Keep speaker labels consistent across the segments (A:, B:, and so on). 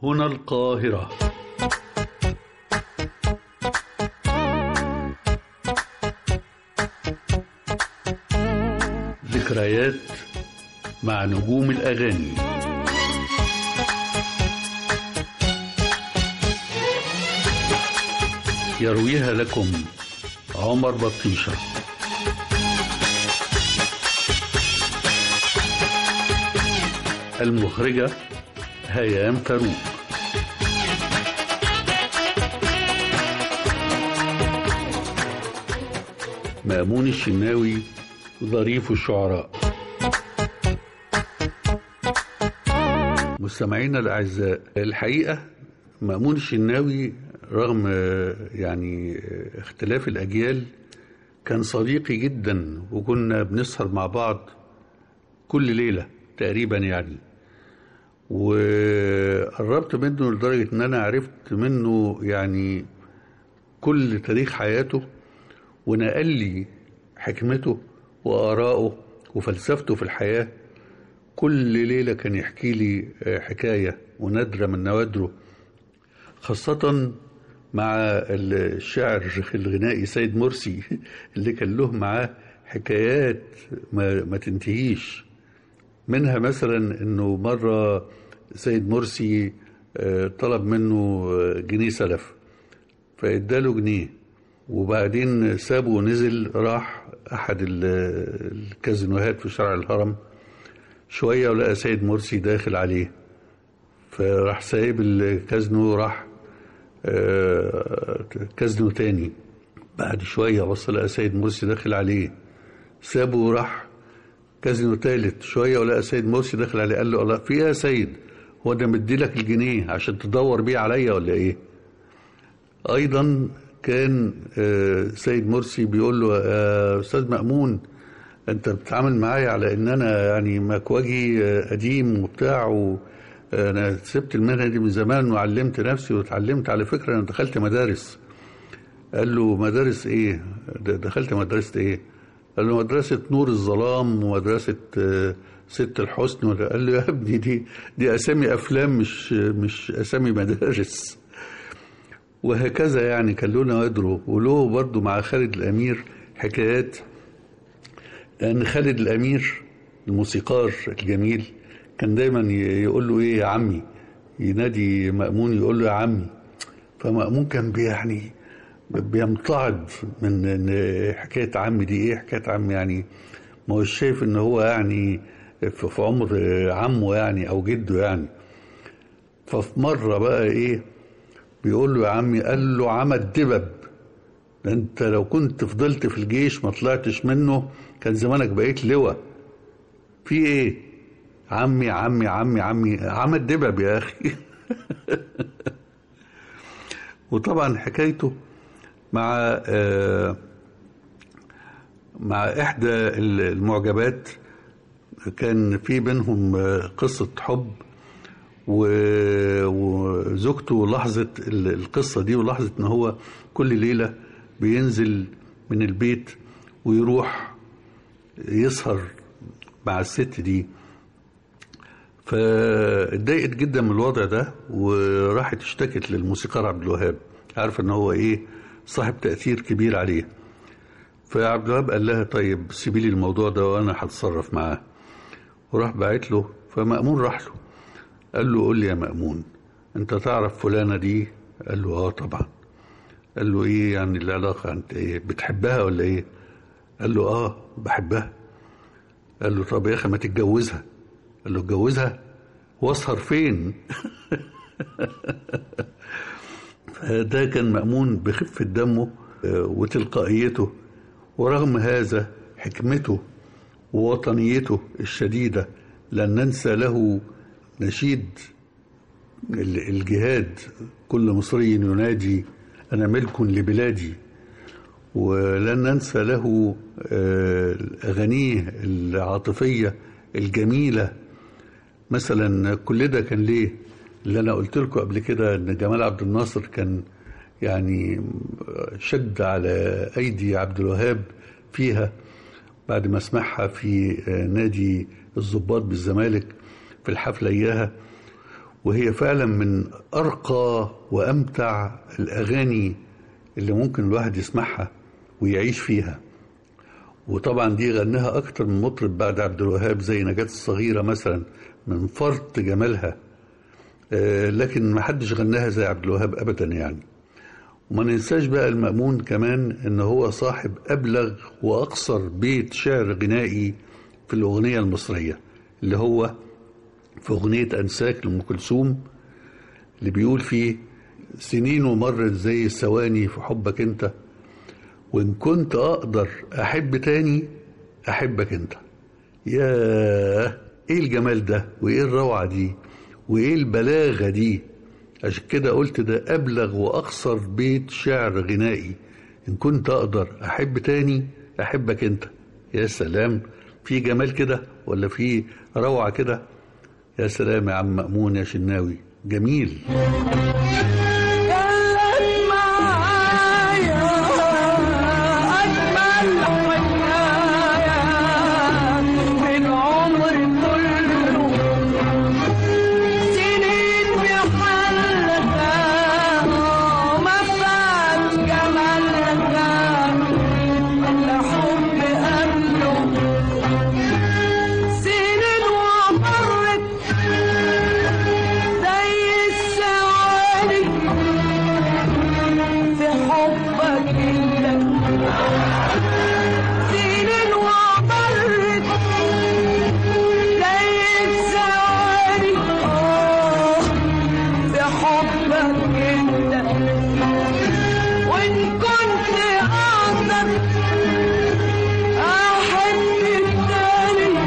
A: هنا القاهرة ذكريات مع نجوم الأغاني يرويها لكم عمر بطيشة المخرجة هيام فاروق مأمون الشناوي ظريف الشعراء مستمعينا الأعزاء الحقيقة مأمون الشناوي رغم يعني اختلاف الأجيال كان صديقي جدا وكنا بنسهر مع بعض كل ليلة تقريبا يعني وقربت منه لدرجة ان انا عرفت منه يعني كل تاريخ حياته ونقل لي حكمته وآراءه وفلسفته في الحياة كل ليلة كان يحكي لي حكاية ونادرة من نوادره خاصة مع الشاعر الغنائي سيد مرسي اللي كان له معاه حكايات ما, ما تنتهيش منها مثلا انه مرة سيد مرسي طلب منه جنيه سلف فاداله جنيه وبعدين سابه ونزل راح احد الكازينوهات في شارع الهرم شوية ولقى سيد مرسي داخل عليه فراح سايب الكازنو راح كازنو تاني بعد شوية بص لقى سيد مرسي داخل عليه سابه وراح كازينو تالت شوية ولقى سيد مرسي داخل عليه قال له الله في ايه يا سيد هو ده مديلك الجنيه عشان تدور بيه عليا ولا ايه ايضا كان سيد مرسي بيقول له يا استاذ مأمون انت بتتعامل معايا على ان انا يعني مكواجي قديم وبتاع و انا سبت المهنه دي من زمان وعلمت نفسي واتعلمت على فكره انا دخلت مدارس قال له مدارس ايه دخلت مدرسه ايه قال له مدرسه نور الظلام ومدرسه ست الحسن قال له يا ابني دي دي اسامي افلام مش مش اسامي مدارس وهكذا يعني كان له نوادره وله برضه مع خالد الامير حكايات لان خالد الامير الموسيقار الجميل كان دايما يقول له ايه يا عمي ينادي مأمون يقول له يا عمي فمأمون كان يعني بيمتعض من ان حكايه عمي دي ايه حكايه عمي يعني ما هوش شايف ان هو يعني في عمر عمه يعني او جده يعني ففي مره بقى ايه بيقول له يا عمي قال له عمى الدبب ده انت لو كنت فضلت في الجيش ما طلعتش منه كان زمانك بقيت لواء في ايه عمي عمي عمي عمي عمى الدبب يا اخي وطبعا حكايته مع مع احدى المعجبات كان في بينهم قصه حب وزوجته لاحظت القصه دي ولاحظت ان هو كل ليله بينزل من البيت ويروح يسهر مع الست دي فاتضايقت جدا من الوضع ده وراحت اشتكت للموسيقار عبد الوهاب عارفه ان هو ايه صاحب تاثير كبير عليه فعبد الوهاب قال لها طيب سيبي لي الموضوع ده وانا هتصرف معاه وراح باعت له فمأمون راح له قال له قول لي يا مأمون انت تعرف فلانة دي قال له اه طبعا قال له ايه يعني العلاقة انت ايه بتحبها ولا ايه قال له اه بحبها قال له طب يا اخي ما تتجوزها قال له اتجوزها واسهر فين فده كان مأمون بخفة دمه وتلقائيته ورغم هذا حكمته ووطنيته الشديدة لن ننسى له نشيد الجهاد كل مصري ينادي أنا ملك لبلادي ولن ننسى له أغانيه العاطفية الجميلة مثلا كل ده كان ليه اللي أنا قلت لكم قبل كده إن جمال عبد الناصر كان يعني شد على أيدي عبد الوهاب فيها بعد ما سمعها في نادي الضباط بالزمالك في الحفلة إياها وهي فعلا من أرقى وأمتع الأغاني اللي ممكن الواحد يسمعها ويعيش فيها وطبعا دي غناها أكتر من مطرب بعد عبد الوهاب زي نجاة الصغيرة مثلا من فرط جمالها آه، لكن ما حدش غناها زي عبد الوهاب أبدا يعني وما ننساش بقى المأمون كمان إن هو صاحب أبلغ وأقصر بيت شعر غنائي في الأغنية المصرية اللي هو في أغنية أنساك لأم كلثوم اللي بيقول فيه سنين ومرت زي الثواني في حبك أنت وإن كنت أقدر أحب تاني أحبك أنت ياه إيه الجمال ده وإيه الروعة دي وإيه البلاغة دي عشان كده قلت ده أبلغ وأقصر بيت شعر غنائي إن كنت أقدر أحب تاني أحبك أنت يا سلام في جمال كده ولا في روعة كده يا سلام يا عم مأمون يا شناوي جميل
B: كلت معايا أجمل حكاية في العمر كله سنين بحلها وما فات جمالها إلا حب قبله سنين ومرت زي الثواني في حبك انت سنين ومرت زي الثواني آه، في حبك انت وان كنت اقدر احب التاني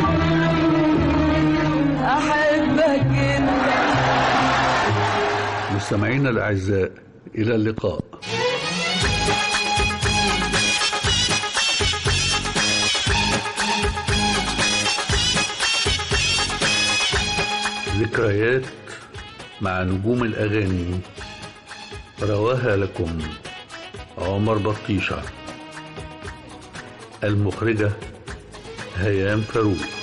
B: احبك انت
A: مستمعينا الأعزاء إلى اللقاء ذكريات مع نجوم الأغاني رواها لكم عمر بطيشة المخرجة هيام فاروق